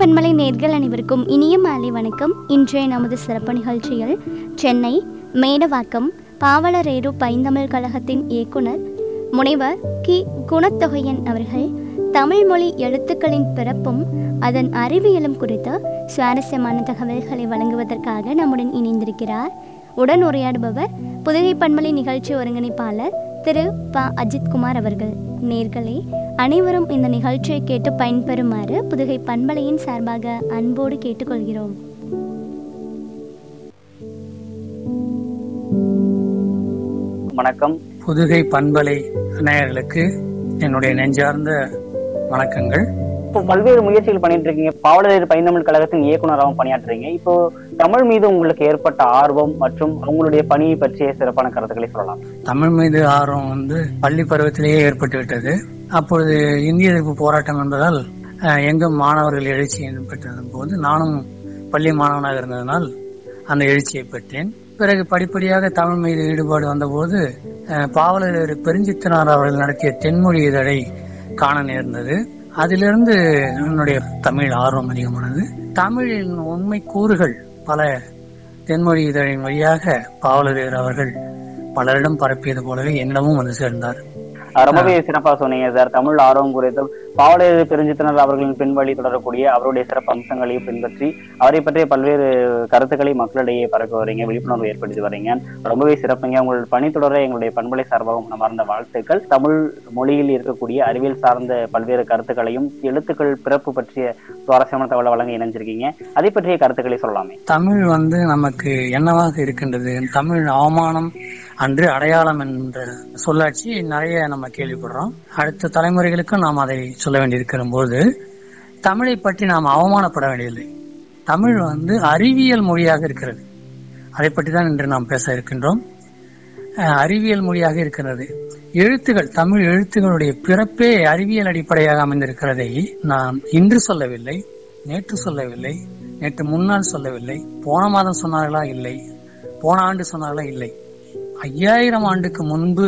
பன்மலை நேர்கள் அனைவருக்கும் இனிய மாலை வணக்கம் இன்றைய நமது சிறப்பு நிகழ்ச்சியில் சென்னை மேடவாக்கம் பாவலரேரு பைந்தமிழ் கழகத்தின் இயக்குனர் முனைவர் கி குணத்தொகையன் அவர்கள் தமிழ் மொழி எழுத்துக்களின் பிறப்பும் அதன் அறிவியலும் குறித்து சுவாரஸ்யமான தகவல்களை வழங்குவதற்காக நம்முடன் இணைந்திருக்கிறார் உடன் உரையாடுபவர் புதுகை பன்மலை நிகழ்ச்சி ஒருங்கிணைப்பாளர் திரு ப அஜித்குமார் அவர்கள் நேர்களே அனைவரும் இந்த நிகழ்ச்சியை கேட்டு பயன்பெறுமாறு புதுகை பண்பலையின் சார்பாக அன்போடு கேட்டுக்கொள்கிறோம் வணக்கம் புதுகை பண்பலை நேயர்களுக்கு என்னுடைய நெஞ்சார்ந்த வணக்கங்கள் இப்போ பல்வேறு முயற்சிகள் பண்ணிட்டு இருக்கீங்க பாவலர் பைந்தமிழ் கழகத்தின் இயக்குனராகவும் பணியாற்றுறீங்க இப்போ தமிழ் மீது உங்களுக்கு ஏற்பட்ட ஆர்வம் மற்றும் உங்களுடைய பணியை பற்றிய சிறப்பான கருத்துக்களை சொல்லலாம் தமிழ் மீது ஆர்வம் வந்து பள்ளி பருவத்திலேயே ஏற்பட்டு விட்டது அப்பொழுது இந்திய எதிர்ப்பு போராட்டம் என்பதால் அஹ், எங்கும் மாணவர்கள் எழுச்சி பெற்றிருந்த போது நானும் பள்ளி மாணவனாக இருந்ததனால் அந்த எழுச்சியை பெற்றேன் பிறகு படிப்படியாக தமிழ் மீது ஈடுபாடு வந்தபோது அஹ், பாவலர் பெருஞ்சித்தனார் அவர்கள் நடத்திய தென்மொழி இதழை காண நேர்ந்தது அதிலிருந்து என்னுடைய தமிழ் ஆர்வம் அதிகமானது தமிழின் உண்மை கூறுகள் பல தென்மொழி இதழின் வழியாக பாவலரேர் அவர்கள் பலரிடம் பரப்பியது போலவே என்னிடமும் வந்து சேர்ந்தார் அஹ் ரொம்பவே சிறப்பா சொன்னீங்க சார் தமிழ் ஆர்வம் குறித்து பாவலர் பெருஞ்சித்தனர் அவர்களின் பின்வழி தொடரக்கூடிய அவருடைய சிறப்பு அம்சங்களையும் பின்பற்றி அவரை பற்றிய பல்வேறு கருத்துக்களை மக்களிடையே பரப்ப வரீங்க விழிப்புணர்வு ஏற்படுத்தி வரீங்க ரொம்பவே சிறப்புங்க உங்கள் பணி தொடர எங்களுடைய பண்பலை சார்பாகவும் மனமார்ந்த வாழ்த்துக்கள் தமிழ் மொழியில் இருக்கக்கூடிய அறிவியல் சார்ந்த பல்வேறு கருத்துக்களையும் எழுத்துக்கள் பிறப்பு பற்றிய சுவாரஸ்யமான தகவலை வழங்க இணைஞ்சிருக்கீங்க அதை பற்றிய கருத்துக்களை சொல்லலாமே தமிழ் வந்து நமக்கு என்னவாக இருக்கின்றது தமிழ் அவமானம் அன்று அடையாளம் என்ற சொல்லாட்சி நிறைய நம்ம கேள்விப்படுறோம் அடுத்த தலைமுறைகளுக்கும் நாம் அதை சொல்ல வேண்டியிருக்கிற போது தமிழை பற்றி நாம் அவமானப்பட வேண்டியதில்லை தமிழ் வந்து அறிவியல் மொழியாக இருக்கிறது அதை பற்றி தான் இன்று நாம் பேச இருக்கின்றோம் அஹ், அறிவியல் மொழியாக இருக்கிறது எழுத்துகள் தமிழ் எழுத்துகளுடைய பிறப்பே அறிவியல் அடிப்படையாக அமைந்திருக்கிறதை நான் இன்று சொல்லவில்லை நேற்று சொல்லவில்லை நேற்று முன்னால் சொல்லவில்லை போன மாதம் சொன்னார்களா இல்லை போன ஆண்டு சொன்னார்களா இல்லை ஐயாயிரம் ஆண்டுக்கு முன்பு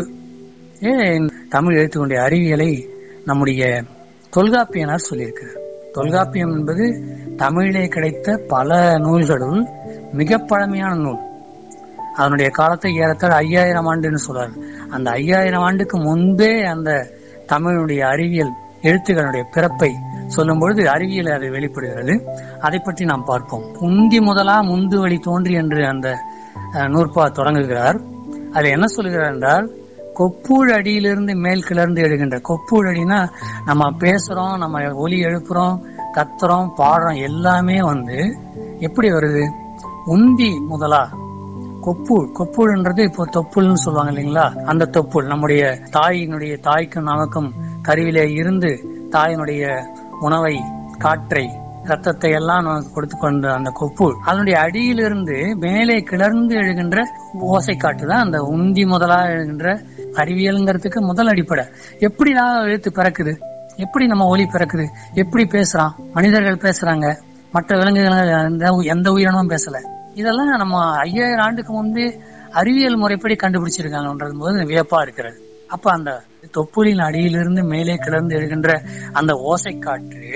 ஏ தமிழ் எழுத்துக்களுடைய அறிவியலை நம்முடைய தொல்காப்பியனார் சொல்லியிருக்கிறார் தொல்காப்பியம் என்பது தமிழிலே கிடைத்த பல நூல்களுள் மிக பழமையான நூல் அதனுடைய காலத்தை ஏறத்தாழ ஐயாயிரம் ஆண்டுன்னு சொல்றாரு அந்த ஐயாயிரம் ஆண்டுக்கு முன்பே அந்த தமிழுடைய அறிவியல் எழுத்துக்களுடைய பிறப்பை சொல்லும் பொழுது அறிவியல் அது வெளிப்படுகிறது அதை பற்றி நாம் பார்ப்போம் உந்தி முதலா முந்து வழி தோன்றி என்று அந்த அஹ், நூற்பா தொடங்குகிறார் அதில் என்ன சொல்லுகிறார் என்றால் கொப்பூழ் அடியிலிருந்து மேல் கிளர்ந்து எழுகின்ற கொப்பூழ் அடினா நம்ம பேசுறோம் நம்ம ஒலி எழுப்புறோம் கத்துறோம் பாடுறோம் எல்லாமே வந்து எப்படி வருது உந்தி முதலா கொப்புள் கொப்புள்ன்றது இப்போ தொப்புள்னு சொல்லுவாங்க இல்லைங்களா அந்த தொப்புள் நம்முடைய தாயினுடைய தாய்க்கும் நமக்கும் கருவிலே இருந்து தாயினுடைய உணவை காற்றை ரத்தத்தை எல்லாம் நமக்கு கொடுத்து கொண்ட அந்த கொப்புள் அதனுடைய அடியிலிருந்து மேலே கிளர்ந்து எழுகின்ற ஓசை காட்டு தான் அந்த உந்தி முதலா எழுகின்ற அறிவியல்ங்கிறதுக்கு முதல் அடிப்படை எப்படி நான் எழுத்து பிறக்குது எப்படி நம்ம ஒலி பிறக்குது எப்படி பேசுறான் மனிதர்கள் பேசுறாங்க மற்ற விலங்குகள் எந்த எந்த உயிரினமும் பேசல இதெல்லாம் நம்ம ஐயாயிரம் ஆண்டுக்கு முன்பே அறிவியல் முறைப்படி கண்டுபிடிச்சிருக்காங்கன்றது போது வியப்பா இருக்கிறது அப்ப அந்த தொப்புளின் அடியிலிருந்து மேலே கிளர்ந்து எழுகின்ற அந்த ஓசை காற்று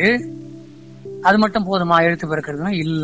அது மட்டும் போதுமா எழுத்து பிறக்கிறதுனா இல்ல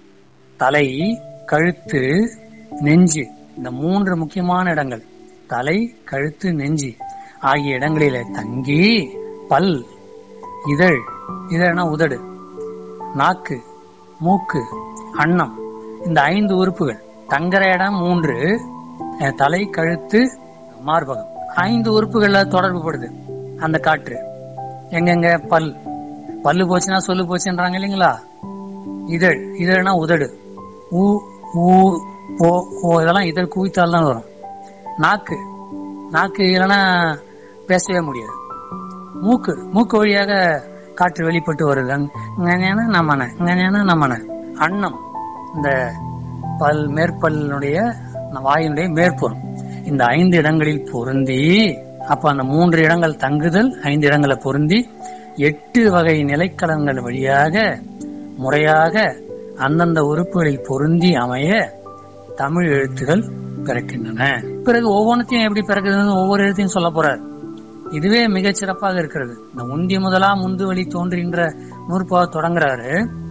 தலை கழுத்து நெஞ்சு இந்த மூன்று முக்கியமான இடங்கள் தலை கழுத்து நெஞ்சு ஆகிய இடங்களில தங்கி பல் இதழ் இதழ்னா உதடு நாக்கு மூக்கு அன்னம் இந்த ஐந்து உறுப்புகள் தங்குற இடம் மூன்று அஹ், தலை கழுத்து மார்பகம் ஐந்து உறுப்புகள்ல தொடர்பு படுது அந்த காற்று எங்கெங்க பல் பல்லு போச்சுன்னா சொல்லு போச்சுன்றாங்க இல்லைங்களா இதழ் இதழ்னா உதடு ஊ ஊ ஓ ஓ இதெல்லாம் இதழ் குவித்தால் தான் வரும் நாக்கு நாக்கு இல்லைன்னா பேசவே முடியாது மூக்கு மூக்கு வழியாக காற்று வெளிப்பட்டு வருது அங்க நம்மன இங்கன நம்மன அன்னம் இந்த பல் மேற்பல்லுடைய வாயினுடைய மேற்புறம் இந்த ஐந்து இடங்களில் பொருந்தி அப்ப அந்த மூன்று இடங்கள் தங்குதல் ஐந்து இடங்களை பொருந்தி எட்டு வகை நிலைக்கலங்கள் வழியாக முறையாக அந்தந்த உறுப்புகளில் பொருந்தி அமைய தமிழ் எழுத்துகள் பிறக்கின்றன பிறகு ஒவ்வொன்றத்தையும் எப்படி பிறக்குதுன்னு ஒவ்வொரு எழுத்தையும் சொல்ல போறார் இதுவே மிகச் சிறப்பாக இருக்கிறது இந்த உந்தி முதலா முந்து வழி தோன்றுகின்ற நூற்பாவை தொடங்குறாரு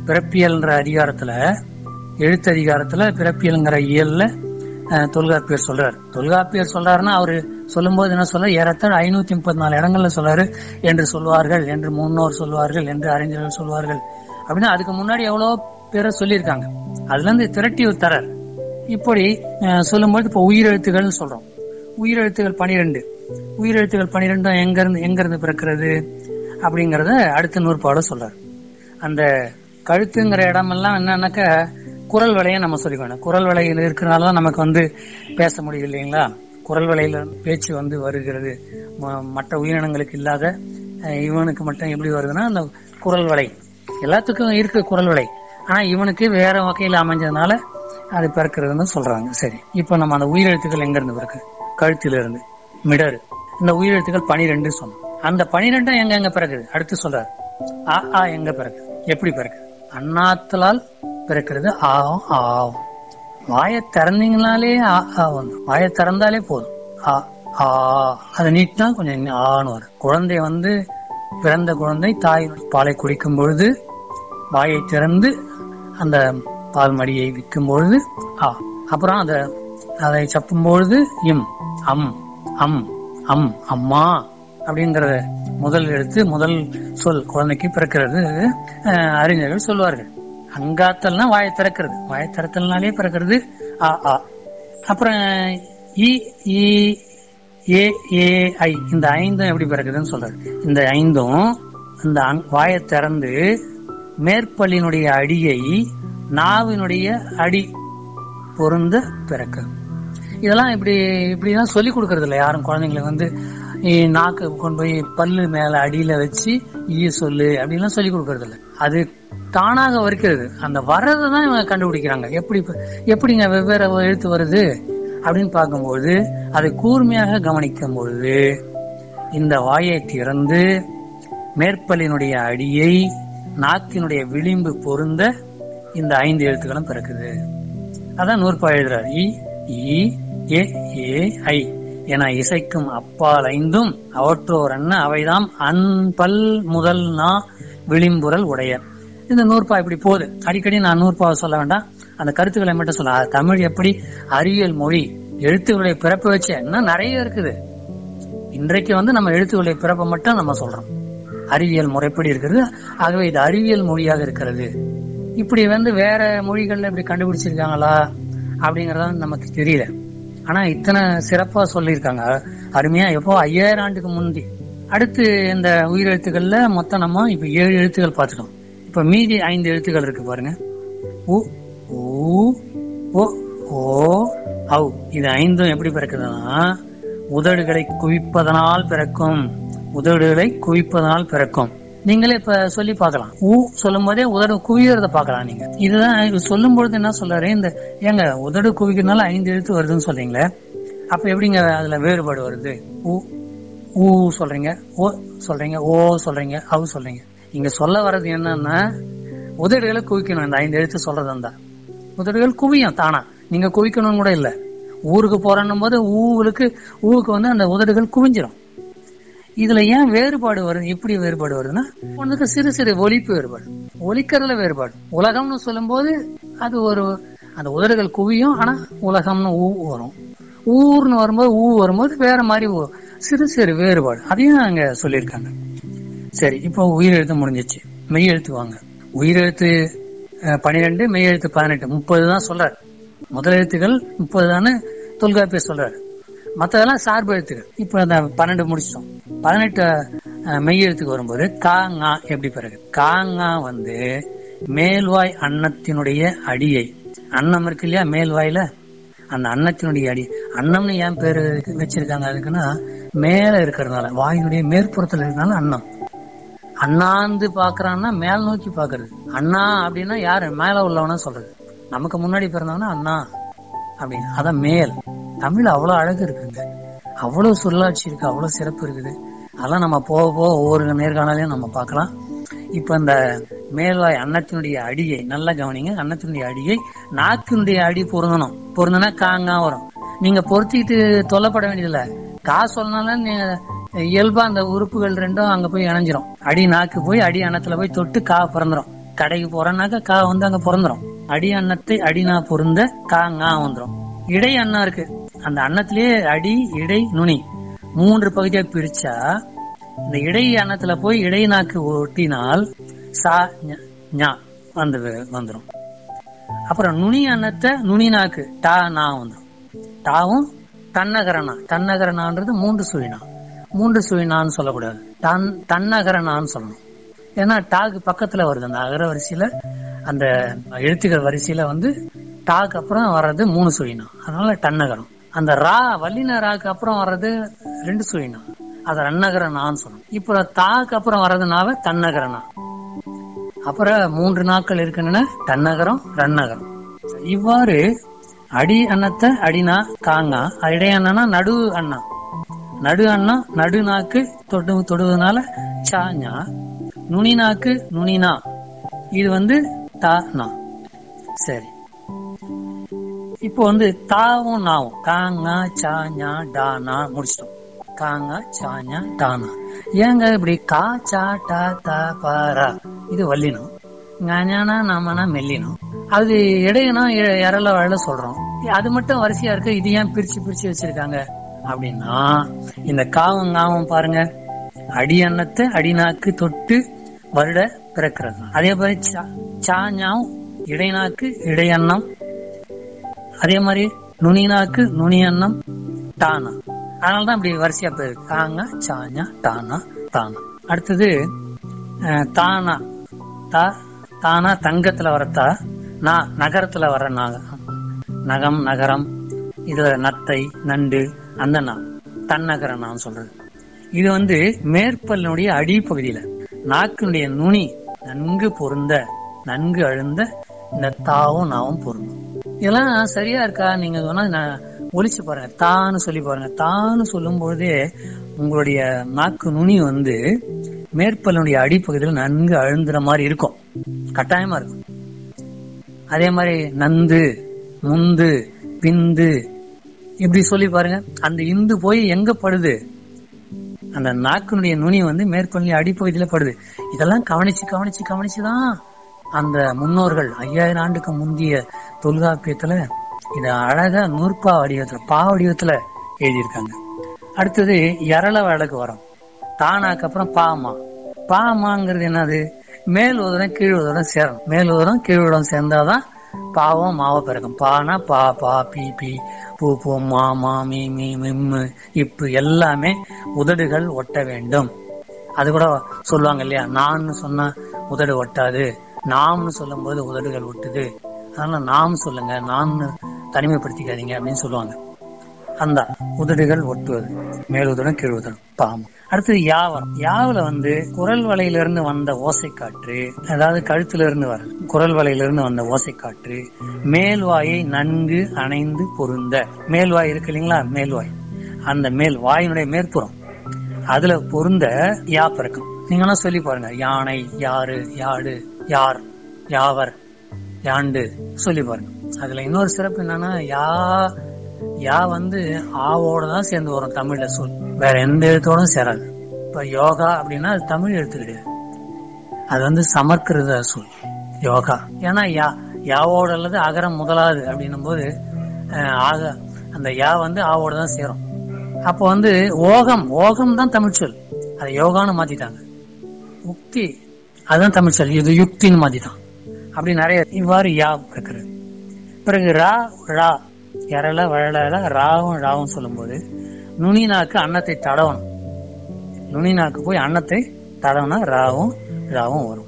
பிறப்பியல்ன்ற அதிகாரத்துல எழுத்து அதிகாரத்துல பிறப்பியல்ங்கிற இயல்ல அஹ், தொல்காப்பியர் சொல்றாரு தொல்காப்பியர் சொல்றாருன்னா அவரு சொல்லும்போது என்ன சொல்ற ஏறத்தாழ ஐநூத்தி முப்பத்தி நாலு இடங்கள்ல சொல்றாரு என்று சொல்வார்கள் என்று முன்னோர் சொல்வார்கள் என்று அறிஞர்கள் சொல்வார்கள் அப்படின்னா அதுக்கு முன்னாடி எவ்வளவு பேரை சொல்லியிருக்காங்க அதுல இருந்து திரட்டி தரார் இப்படி அஹ், சொல்லும்போது இப்ப உயிரெழுத்துகள் சொல்றோம் உயிரெழுத்துகள் பனிரெண்டு உயிரெழுத்துகள் பனிரெண்டும் எங்க இருந்து எங்க இருந்து பிறக்கிறது அப்படிங்கறத அடுத்த நூற்பாட சொல்றாரு அந்த கழுத்துங்கிற இடமெல்லாம் என்னன்னாக்க குரல் வலையை நம்ம சொல்லிக்கணும் குரல் வலையில் இருக்கிறனால தான் நமக்கு வந்து பேச முடியும் இல்லைங்களா குரல் வலையில பேச்சு வந்து வருகிறது ம- மற்ற உயிரினங்களுக்கு இல்லாத அஹ், இவனுக்கு மட்டும் எப்படி வருதுன்னா அந்த குரல் வலை எல்லாத்துக்கும் இருக்கு குரல் வலை ஆனா இவனுக்கு வேற வகையில அமைஞ்சதுனால அது பிறக்கிறதுன்னு சொல்றாங்க சரி இப்போ நம்ம அந்த உயிரெழுத்துக்கள் எங்க இருந்து பிறகு கழுத்துல இருந்து மிடரு இந்த உயிரெழுத்துக்கள் பனிரெண்டு சொன்னோம் அந்த பனிரெண்டும் எங்க எங்க பிறகுது அடுத்து சொல்றாரு ஆ ஆ எங்க பிறகு எப்படி பிறகு அண்ணாத்தலால் பிறக்கிறது ஆ ஆ வாயை திறந்தீங்கனாலே ஆ ஆ வந்து வாயை திறந்தாலே போதும் ஆ ஆ அதை நீட்டினா கொஞ்சம் ஆன்னு வரும் குழந்தை வந்து பிறந்த குழந்தை தாய் பாலை குடிக்கும் பொழுது வாயை திறந்து அந்த பால் மடியை விற்கும் பொழுது ஆ அப்புறம் அத அதை சப்பும் பொழுது இம் அம் அம் அம் அம்மா அப்படிங்கிற முதல் எழுத்து முதல் சொல் குழந்தைக்கு பிறக்கிறது அஹ், அறிஞர்கள் சொல்வார்கள் அங்காத்தல்னா வாயை திறக்கிறது வாயை திறத்தல்னாலே பிறக்கிறது ஆ ஆ அப்புறம் இ இ ஏ ஏ ஐ இந்த ஐந்தும் எப்படி பிறக்குதுன்னு சொல்றாரு இந்த ஐந்தும் இந்த அங்- வாயை திறந்து மேற்பல்லினுடைய அடியை நாவினுடைய அடி பொருந்த பிறக்கு இதெல்லாம் இப்படி இப்படிலாம் சொல்லி கொடுக்கறது இல்ல யாரும் குழந்தைங்களுக்கு வந்து நீ நாக்கு கொண்டு போய் பல்லு மேல அடியில வச்சு ஈ சொல்லு அப்படின்லாம் சொல்லி கொடுக்கறது இல்ல அது தானாக வருகிறது அந்த வர்றதை தான் இவங்க கண்டுபிடிக்கிறாங்க எப்படி எப்படிங்க வெவ்வேறு எழுத்து வருது அப்படின்னு பார்க்கும்போது அதை கூர்மையாக கவனிக்கும் பொழுது இந்த வாயை திறந்து மேற்பல்லினுடைய அடியை நாக்கினுடைய விளிம்பு பொருந்த இந்த ஐந்து எழுத்துக்களும் பிறக்குது அதான் நூற்பா எழுதுறார் இ இ ஏ ஏ ஐ என இசைக்கும் அப்பால் ஐந்தும் அவற்றோர் அண்ண அவைதாம் அன்பல் முதல் நா விளிம்புரல் உடைய இந்த நூற்பா இப்படி போகுது அடிக்கடி நான் நூற்பாவை சொல்ல வேண்டாம் அந்த கருத்துக்களை மட்டும் சொல்ல அஹ், தமிழ் எப்படி அறிவியல் மொழி எழுத்துக்களுடைய பிறப்பு வச்சு இன்னும் நிறைய இருக்குது இன்றைக்கு வந்து நம்ம எழுத்துக்களுடைய பிறப்பை மட்டும் நம்ம சொல்றோம் அறிவியல் முறைப்படி இருக்கிறது ஆகவே இது அறிவியல் மொழியாக இருக்கிறது இப்படி வந்து வேற மொழிகள்ல இப்படி கண்டுபிடிச்சிருக்காங்களா அப்படிங்கறது நமக்கு தெரியல ஆனா இத்தனை சிறப்பா சொல்லியிருக்காங்க அருமையா எப்போ ஐயாயிரம் ஆண்டுக்கு முந்தி அடுத்து இந்த உயிரெழுத்துக்கள்ல மொத்தம் நம்ம இப்ப ஏழு எழுத்துக்கள் பார்த்துட்டோம் இப்ப மீதி ஐந்து எழுத்துக்கள் இருக்கு பாருங்க உ ஊ ஓ ஓ ஔ இது ஐந்தும் எப்படி பிறக்குதுன்னா உதடுகளை குவிப்பதனால் பிறக்கும் உதடுகளை குவிப்பதனால் பிறக்கும் நீங்களே இப்ப சொல்லி பார்க்கலாம் ஊ சொல்லும் போதே உதடு குவியறத பார்க்கலாம் நீங்க இதுதான் இது சொல்லும் பொழுது என்ன சொல்றாரு இந்த ஏங்க உதடு குவிக்கிறதுனால ஐந்து எழுத்து வருதுன்னு சொல்றீங்களே அப்ப எப்படிங்க அதுல வேறுபாடு வருது ஊ ஊ சொல்றீங்க ஓ சொல்றீங்க ஓ சொல்றீங்க அவ் சொல்றீங்க இங்க சொல்ல வர்றது என்னன்னா உதடுகளை குவிக்கணும் இந்த ஐந்து எழுத்து சொல்றது இருந்தா உதடுகள் குவியும் தானா நீங்க குவிக்கணும் கூட இல்ல ஊருக்கு போறன்னும் போது ஊவுக்கு ஊவுக்கு வந்து அந்த உதடுகள் குவிஞ்சிரும் இதுல ஏன் வேறுபாடு வருது எப்படி வேறுபாடு வருதுன்னா ஒண்ணுக்கு சிறு சிறு ஒலிப்பு வேறுபாடு ஒலிக்கிறதுல வேறுபாடு உலகம்னு சொல்லும்போது அது ஒரு அந்த உதடுகள் குவியும் ஆனா உலகம்னு ஊ வரும் ஊர்னு வரும்போது ஊ வரும்போது வேற மாதிரி ஊ- சிறு சிறு வேறுபாடு அதையும் அங்க சொல்லியிருக்காங்க சரி இப்போ உயிரெழுத்து முடிஞ்சிச்சு மெய் எழுத்து வாங்க உயிரெழுத்து அஹ், பன்னிரெண்டு மெய் எழுத்து பதினெட்டு முப்பது தான் சொல்றாரு முதல் எழுத்துக்கள் முப்பது தானே தொல்காப்பியர் சொல்றாரு மத்ததெல்லாம் சார்பு எழுத்துக்கள் இப்ப அந்த பன்னெண்டு முடிச்சிட்டோம் பதினெட்டு அஹ், மெய் எழுத்துக்கு வரும்போது காங்கா எப்படி பிறகு காங்கா வந்து மேல்வாய் அன்னத்தினுடைய அடியை அன்னம் இருக்கு இல்லையா மேல்வாயில அந்த அன்னத்தினுடைய அடி அன்னம்னு ஏன் பேரு வச்சிருக்காங்க அதுக்குன்னா மேல இருக்கிறதுனால வாயினுடைய மேற்புறத்துல இருக்கிறதுனால அன்னம் அண்ணாந்து பாக்குறான்னா மேல் நோக்கி பாக்குறது அண்ணா அப்படின்னா யாரு மேல உள்ளவனா சொல்றது நமக்கு முன்னாடி பிறந்தவனா அண்ணா அப்படின்னு அதான் மேல் தமிழ் அவ்வளவு அழகு இருக்குங்க அவ்வளவு சொல்லாட்சி இருக்கு அவ்வளவு சிறப்பு இருக்குது அதெல்லாம் நம்ம போக போக ஒவ்வொரு நேர்காணலையும் நம்ம பார்க்கலாம் இப்ப இந்த மேல்வாய் அன்னத்தினுடைய அடியை நல்லா கவனிங்க அன்னத்தினுடைய அடியை நாக்கினுடைய அடி பொருந்தணும் பொருந்தனா காங்கா வரும் நீங்க பொருத்திட்டு தொல்லப்பட வேண்டியதில்ல கா சொன்னாலும் நீங்க இயல்பா அந்த உறுப்புகள் ரெண்டும் அங்க போய் இணைஞ்சிரும் அடி நாக்கு போய் அடி அன்னத்துல போய் தொட்டு கா பிறந்துரும் கடைக்கு போறேன்னாக்கா கா வந்து அங்க பிறந்துரும் அடி அன்னத்தை அடினா பொருந்த கா ngா வந்துரும் இடை அன்னம் இருக்கு அந்த அன்னத்திலேயே அடி இடை நுனி மூன்று பகுதியா பிரிச்சா இந்த இடை அன்னத்துல போய் இடை நாக்கு ஒட்டினால் சா ஞ- ஞா வந்து வந்துரும் அப்புறம் நுனி அன்னத்தை நுனி நாக்கு டா நா வந்துரும் டாவும் தன்னகரணா தன்னகரணான்றது மூன்று சுழினா மூன்று சுழினான்னு சொல்லக்கூடாது தன் தன்னகரணான்னு சொல்லணும் ஏன்னா டாக்கு பக்கத்துல வருது அந்த அகர வரிசையில அந்த எழுத்துக்கள் வரிசையில வந்து டாக்கு அப்புறம் வர்றது மூணு சுழினா அதனால டன்னகரம் அந்த ரா வல்லின ராக்கு அப்புறம் வர்றது ரெண்டு சுழினா அதை ரன்னகரனான்னு சொல்லணும் இப்போ தாக்கு அப்புறம் வர்றதுனால தன்னகரனா அப்புறம் மூன்று நாட்கள் இருக்குன்னு தன்னகரம் ரன்னகரம் இவ்வாறு அடி அன்னத்தை அடினா காங்கா இடை அண்ணனா நடு அண்ணா நடு அண்ணா நடு நாக்கு தொடு தொடுவதனால சாஞா நுனி நாக்கு நுனினா இது வந்து தா நா சரி இப்போ வந்து தாவும் நாவும் காங்கா சாஞா டானா முடிச்சிட்டோம் காங்கா சாஞா டானா ஏங்க இப்படி கா சா டா தா பாரா இது வல்லினம் ஞானா நாமனா மெல்லினம் அது இடையனா இறல வழல சொல்றோம் அது மட்டும் வரிசையா இருக்கு இது ஏன் பிரிச்சு பிரிச்சு வச்சிருக்காங்க அப்படின்னா இந்த காவும் காவும் பாருங்க அடி அன்னத்தை அடிநாக்கு தொட்டு வருட பிறக்கிறது அதே மாதிரி சா- சாஞாவும் இடைநாக்கு இடையன்னம் அதே மாதிரி நுனிநாக்கு நுனி அன்னம் டானா அதனாலதான் இப்படி வரிசையா போயிருக்கு காங்க சாஞா டானா தானா அடுத்தது அஹ், தானா தா தானா தங்கத்துல வரத்தா நா நகரத்துல வர நாக நகம் நகரம் இது நத்தை நண்டு அந்த நா தன்னகரம் நான் சொல்றது இது வந்து மேற்பல்லுடைய அடிப்பகுதியில நாக்கினுடைய நுனி நன்கு பொருந்த நன்கு அழுந்த இந்த தாவும் நாவும் பொருந்தும் இதெல்லாம் சரியா இருக்கா நீங்க சொன்னா நான் ஒலிச்சு பாருங்க தான்னு சொல்லி பாருங்க தான்னு சொல்லும் பொழுதே உங்களுடைய நாக்கு நுனி வந்து மேற்பல்லுடைய அடிப்பகுதியில் நன்கு அழுந்துற மாதிரி இருக்கும் கட்டாயமா இருக்கும் அதே மாதிரி நந்து முந்து பிந்து இப்படி சொல்லி பாருங்க அந்த இந்து போய் எங்க படுது அந்த நாக்கினுடைய நுனி வந்து மேற்கொள்ள அடிப்பகுதியில படுது இதெல்லாம் கவனிச்சு கவனிச்சு கவனிச்சுதான் அந்த முன்னோர்கள் ஐயாயிரம் ஆண்டுக்கு முந்தைய தொல்காப்பியத்துல இத அழகா நூற்பா வடிவத்துல பா வடிவத்துல எழுதியிருக்காங்க அடுத்தது எரள வழக்கு வரும் தானாக்கு அப்புறம் பாமா பாமாங்கிறது என்னது மேல் உதரம் கீழ் உதரம் சேரணும் மேல் உதரம் கீழ் உதரம் சேர்ந்தாதான் பாவம் மாவ பிறக்கும் பானா பா பா பி பி பூ பூ மா மா மீ மீ மிம்மு இப்பு எல்லாமே உதடுகள் ஒட்ட வேண்டும் அது கூட சொல்லுவாங்க இல்லையா நான் சொன்னா உதடு ஒட்டாது நாம்னு சொல்லும் போது உதடுகள் ஒட்டுது அதனால நாம் சொல்லுங்க நான் தனிமைப்படுத்திக்காதீங்க அப்படின்னு சொல்லுவாங்க அந்த உதடுகள் ஒட்டுவது மேலுதடம் கீழுதடம் பாம்பு அடுத்தது யாவரம் யாவுல வந்து குரல் வலையிலிருந்து வந்த ஓசை காற்று அதாவது கழுத்துல இருந்து வர குரல் வலையிலிருந்து வந்த ஓசை காற்று மேல்வாயை நன்கு அணைந்து பொருந்த மேல்வாய் இருக்கு இல்லைங்களா மேல்வாய் அந்த மேல் வாயினுடைய மேற்புறம் அதுல பொருந்த யா பிறக்கும் நீங்கன்னா சொல்லி பாருங்க யானை யாரு யாடு யார் யாவர் யாண்டு சொல்லி பாருங்க அதுல இன்னொரு சிறப்பு என்னன்னா யா யா வந்து ஆவோட தான் சேர்ந்து வரும் தமிழ்ல சொல் வேற எந்த எழுத்தோடும் சேராது இப்ப யோகா அப்படின்னா அது தமிழ் எழுத்து கிடையாது அது வந்து சமர்க்கிருத சொல் யோகா ஏன்னா யா யாவோட அல்லது அகரம் முதலாவது அப்படின்னும் போது அஹ், ஆக அந்த யா வந்து ஆவோட தான் சேரும் அப்போ வந்து ஓகம் ஓகம் தான் தமிழ் சொல் அதை யோகான்னு மாத்திட்டாங்க உக்தி அதுதான் தமிழ் சொல் இது யுக்தின்னு மாத்திட்டான் அப்படி நிறைய இவ்வாறு யா இருக்கிறது பிறகு ரா ரா எரள வழல ராவும் ராவும் சொல்லும்போது நுனி நாக்கு அன்னத்தை தடவணும் நுனி நாக்கு போய் அன்னத்தை தடவனா ராவும் ராவும் வரும்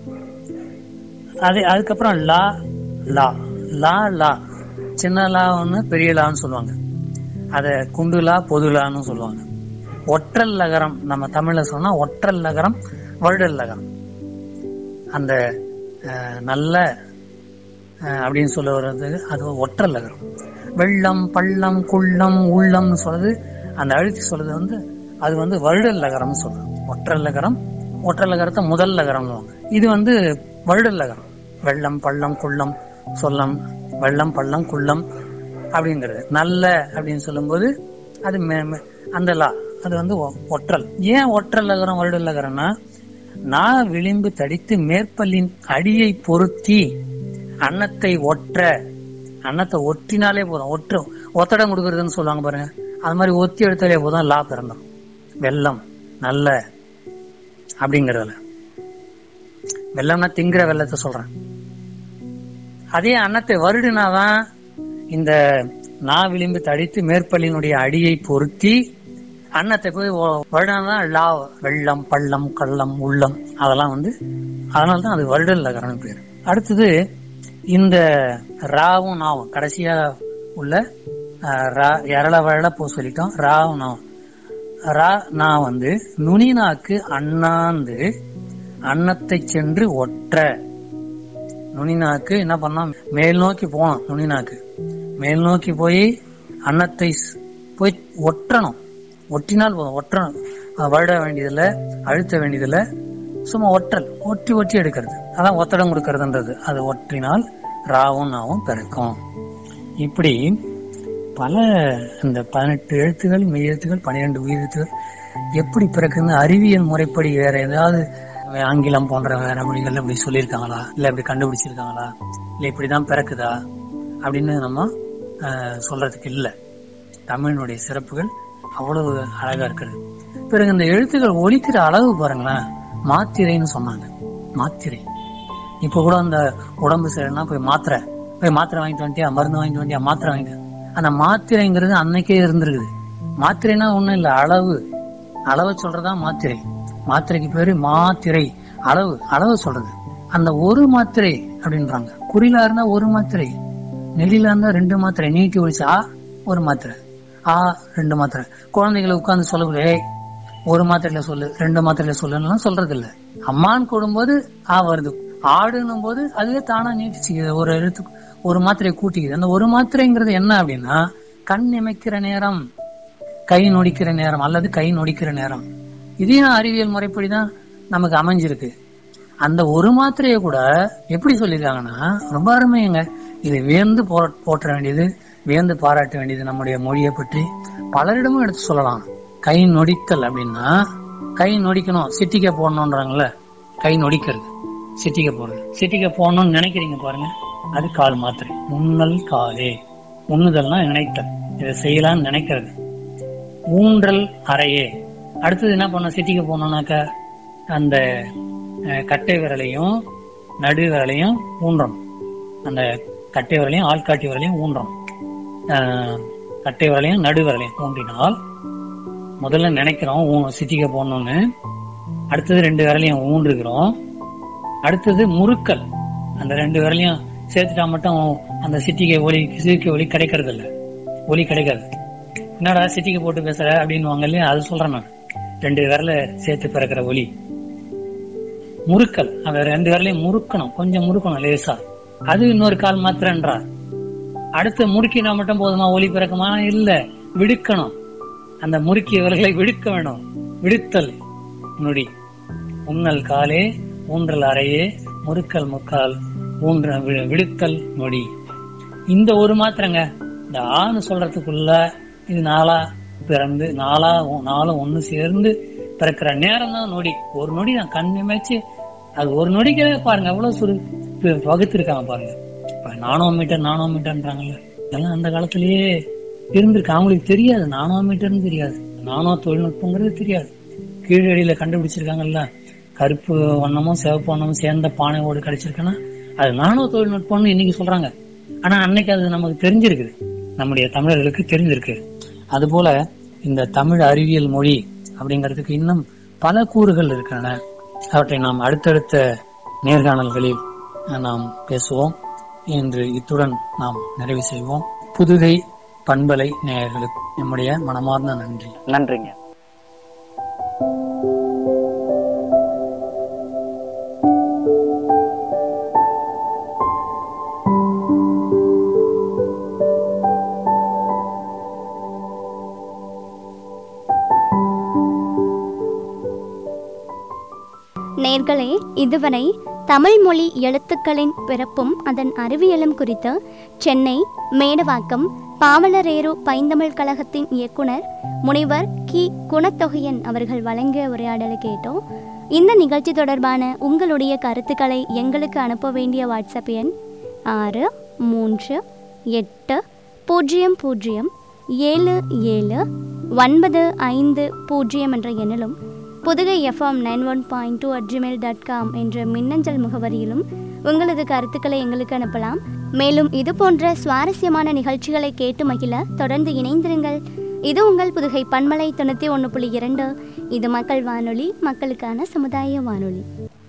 அது அதுக்கப்புறம் லா லா லா லா சின்ன லா ஒண்ணு பெரிய லான்னு சொல்லுவாங்க அத குண்டுலா பொதுலான்னு சொல்லுவாங்க ஒற்றல் லகரம் நம்ம தமிழ்ல சொன்னா ஒற்றல் லகரம் வருடல் லகரம் அந்த அஹ், நல்ல அஹ், அப்படின்னு சொல்ல வர்றது அது ஒற்றல் லகரம் வெள்ளம் பள்ளம் குள்ளம் உள்ளம்னு சொல்றது அந்த அழுத்தி சொல்றது வந்து அது வந்து வருடல் லகரம் சொல்றது ஒற்றல் லகரம் ஒற்றல் லகரத்தை முதல் லகரம் இது வந்து வருடல் லகரம் வெள்ளம் பள்ளம் குள்ளம் சொல்லம் வெள்ளம் பள்ளம் குள்ளம் அப்படிங்கிறது நல்ல அப்படின்னு சொல்லும்போது அது மே- மே- அந்த லா அது வந்து ஒ- ஒற்றல் ஏன் ஒற்றல் லகரம் வருடல் லகரம்னா நா விளிம்பு தடித்து மேற்பல்லின் அடியை பொருத்தி அன்னத்தை ஒற்ற அன்னத்தை ஒற்றினாலே போதும் ஒற்ற ஒத்தடம் கொடுக்கறதுன்னு சொல்லுவாங்க பாருங்க அது மாதிரி ஒத்தி எடுத்தாலே போதும் லா பிறந்துடும் வெள்ளம் நல்ல அப்படிங்கறதுல வெள்ளம்னா திங்கிற வெள்ளத்தை சொல்றேன் அதே அன்னத்தை வருடுனாதான் இந்த நா விளிம்பு தடித்து மேற்பல்லினுடைய அடியை பொருத்தி அன்னத்தை போய் வருடாதான் லா வெள்ளம் பள்ளம் கள்ளம் உள்ளம் அதெல்லாம் வந்து அதனால தான் அது வருடல் லகரம் பேர் அடுத்தது இந்த ராவும் நாவும் கடைசியா உள்ள அஹ், ரா எரள வழல போ சொல்லிட்டோம் ராவும் நாவும் ரா நான் வந்து நுனிநாக்கு அண்ணாந்து அன்னத்தை சென்று ஒற்ற நுனிநாக்கு என்ன பண்ணா மேல் நோக்கி போனோம் நுனிநாக்கு மேல் நோக்கி போய் அன்னத்தை ஸ்- போய் ஒற்றணும் ஒட்டினால் போதும் ஒற்றணும் அஹ் வருட வேண்டியதில்ல அழுத்த வேண்டியதில்ல சும்மா ஒற்றல் ஒட்டி ஒட்டி எடுக்கிறது அதான் ஒத்தடம் கொடுக்கறதுன்றது அது ஒற்றினால் ராவும் நாவும் பிறக்கும் இப்படி பல இந்த பதினெட்டு எழுத்துகள் மெய் எழுத்துகள் பன்னிரெண்டு உயிர் எழுத்துகள் எப்படி பிறக்குன்னு அறிவியல் முறைப்படி வேற ஏதாவது ஆங்கிலம் போன்ற வேற மொழிகள் இப்படி சொல்லியிருக்காங்களா இல்ல இப்படி கண்டுபிடிச்சிருக்காங்களா இல்ல இப்படிதான் பிறக்குதா அப்படின்னு நம்ம ஆஹ், சொல்றதுக்கு இல்ல தமிழினுடைய சிறப்புகள் அவ்வளவு அழகா இருக்கிறது பிறகு இந்த எழுத்துக்கள் ஒலிக்கிற அளவு பாருங்களேன் மாத்திரைன்னு சொன்னாங்க மாத்திரை இப்ப கூட அந்த உடம்பு சரியில்லைன்னா போய் மாத்திரை போய் மாத்திரை வாங்கிட்டு வந்துட்டியா மருந்து வாங்கிட்டு வந்துட்டியா மாத்திரை வாங்கிட்டு அந்த மாத்திரைங்கிறது அன்னைக்கே இருந்திருக்குது மாத்திரைனா ஒண்ணும் இல்ல அளவு அளவை சொல்றதா மாத்திரை மாத்திரைக்கு பேரு மாத்திரை அளவு அளவு சொல்றது அந்த ஒரு மாத்திரை அப்படின்றாங்க குறிலா இருந்தா ஒரு மாத்திரை நெடிலா இருந்தா ரெண்டு மாத்திரை நீட்டி ஒழிச்சா ஒரு மாத்திரை ஆ ரெண்டு மாத்திரை குழந்தைகளை உட்கார்ந்து சொல்லக்கூடிய "ஏய், ஒரு மாத்திரையில சொல்லு ரெண்டு மாத்திரையில சொல்லுன்னு சொல்றது இல்ல அம்மான்னு கூடும்போது ஆ வருது ஆடுன்னும் போது அதுவே தானா நீட்டிச்சுக்குது ஒரு எழுத்து ஒரு மாத்திரையை கூட்டிக்குது அந்த ஒரு மாத்திரைங்கிறது என்ன அப்படின்னா கண் இமைக்கிற நேரம் கை நொடிக்கிற நேரம் அல்லது கை நொடிக்கிற நேரம் இதையும் அறிவியல் முறைப்படிதான் நமக்கு அமைஞ்சிருக்கு அந்த ஒரு மாத்திரையை கூட எப்படி சொல்லியிருக்காங்கன்னா ரொம்ப அருமைங்க இது வியந்து போ- போற்ற வேண்டியது வியந்து பாராட்ட வேண்டியது நம்முடைய மொழியை பற்றி பலரிடமும் எடுத்து சொல்லலாம் கை நொடித்தல் அப்படின்னா கை நொடிக்கணும் சிட்டிக்கை போடணும்ன்றாங்கல்ல கை நொடிக்கிறது சிட்டிக்கை போடுறது சிட்டிக்கை போடணும்னு நினைக்கிறீங்க பாருங்க அது கால் மாத்திரை முன்னல் காலே உண்ணுதல்னா நினைத்தல் இதை செய்யலாம்னு நினைக்கிறது ஊன்றல் அறையே அடுத்தது என்ன பண்ண சிட்டிக்கு போனோம்னாக்க அந்த அஹ், கட்டை விரலையும் நடு விரலையும் ஊன்றணும் அந்த கட்டை விரலையும் ஆள்காட்டி விரலையும் ஊன்றணும் அஹ், கட்டை விரலையும் நடு விரலையும் ஊன்றினால் முதல்ல நினைக்கிறோம் ஊ- சிட்டிக்க போடணும்னு அடுத்தது ரெண்டு விரலையும் ஊன்றுகிறோம் அடுத்தது முறுக்கல் அந்த ரெண்டு விரலையும் சேர்த்துட்டா மட்டும் அந்த சிட்டிகை ஒலி சிறுக்கை ஒலி கிடைக்கிறது இல்ல ஒலி கிடைக்காது என்னடா சிட்டிக்கு போட்டு பேசுற அப்படின்னு இல்லையா அது சொல்றேன் நான் ரெண்டு விரல சேர்த்து பிறக்கிற ஒலி முறுக்கல் அந்த ரெண்டு விரலையும் முறுக்கணும் கொஞ்சம் முறுக்கணும் லேசா அது இன்னொரு கால் மாத்திரன்றா அடுத்து முறுக்கினா மட்டும் போதுமா ஒலி பிறக்குமா இல்ல விடுக்கணும் அந்த முறுக்கிய விரல்களை விடுக்க வேணும் விடுத்தல் நொடி உன்னல் காலே ஊன்றல் அறையே முறுக்கல் முக்கால் ஊன்ற வி- விடுத்தல் நொடி இந்த ஒரு மாத்திரங்க இந்த ஆன்னு சொல்றதுக்குள்ள இது நாளா பிறந்து நாளா ஒ- நாளும் ஒண்ணு சேர்ந்து பிறக்கிற நேரம் தான் நொடி ஒரு நொடி நான் கண் இமைச்சு அது ஒரு நொடிக்கவே பாருங்க எவ்வளவு சுரு பி- வகுத்திருக்காங்க பாருங்க இப்ப நானோ மீட்டர் நானோ மீட்டர்ன்றாங்கல்ல இதெல்லாம் அந்த காலத்திலேயே இருந்திருக்கு அவங்களுக்கு தெரியாது நானோ மீட்டர்னு தெரியாது நானோ தொழில்நுட்பங்கிறது தெரியாது கீழடியில கண்டுபிடிச்சிருக்காங்கல்ல கருப்பு வண்ணமும் சிவப்பு வண்ணமும் சேர்ந்த பானை ஓடு கிடைச்சிருக்குன்னா அது நானோ தொழில்நுட்பம்னு இன்னைக்கு சொல்றாங்க ஆனா அன்னைக்கு அது நமக்கு தெரிஞ்சிருக்குது நம்முடைய தமிழர்களுக்கு தெரிஞ்சிருக்கு அதுபோல இந்த தமிழ் அறிவியல் மொழி அப்படிங்கிறதுக்கு இன்னும் பல கூறுகள் இருக்கின்றன அவற்றை நாம் அடுத்தடுத்த நேர்காணல்களில் நாம் பேசுவோம் இன்று இத்துடன் நாம் நிறைவு செய்வோம் புதுகை பண்பலை நேயர்களுக்கு நம்முடைய மனமார்ந்த நன்றி நன்றிங்க நேர்களே இதுவரை தமிழ் மொழி எழுத்துக்களின் பிறப்பும் அதன் அறிவியலும் குறித்து சென்னை மேடவாக்கம் பாவலரேரு பைந்தமிழ் கழகத்தின் இயக்குனர் முனைவர் கி குணத்தொகையன் அவர்கள் வழங்கிய உரையாடலை கேட்டோம் இந்த நிகழ்ச்சி தொடர்பான உங்களுடைய கருத்துக்களை எங்களுக்கு அனுப்ப வேண்டிய வாட்ஸ்அப் எண் ஆறு மூன்று எட்டு பூஜ்ஜியம் பூஜ்ஜியம் ஏழு ஏழு ஒன்பது ஐந்து பூஜ்ஜியம் என்ற எண்ணிலும் Pudugai FM nine one point two at Gmail dot com என்ற மின்னஞ்சல் முகவரியிலும் உங்களது கருத்துக்களை எங்களுக்கு அனுப்பலாம் மேலும் இது போன்ற சுவாரஸ்யமான நிகழ்ச்சிகளை கேட்டு மகிழ தொடர்ந்து இணைந்திருங்கள் இது உங்கள் புதுகை பன்மலை தொண்ணூற்றி ஒன்று புள்ளி இரண்டு இது மக்கள் வானொலி மக்களுக்கான சமுதாய வானொலி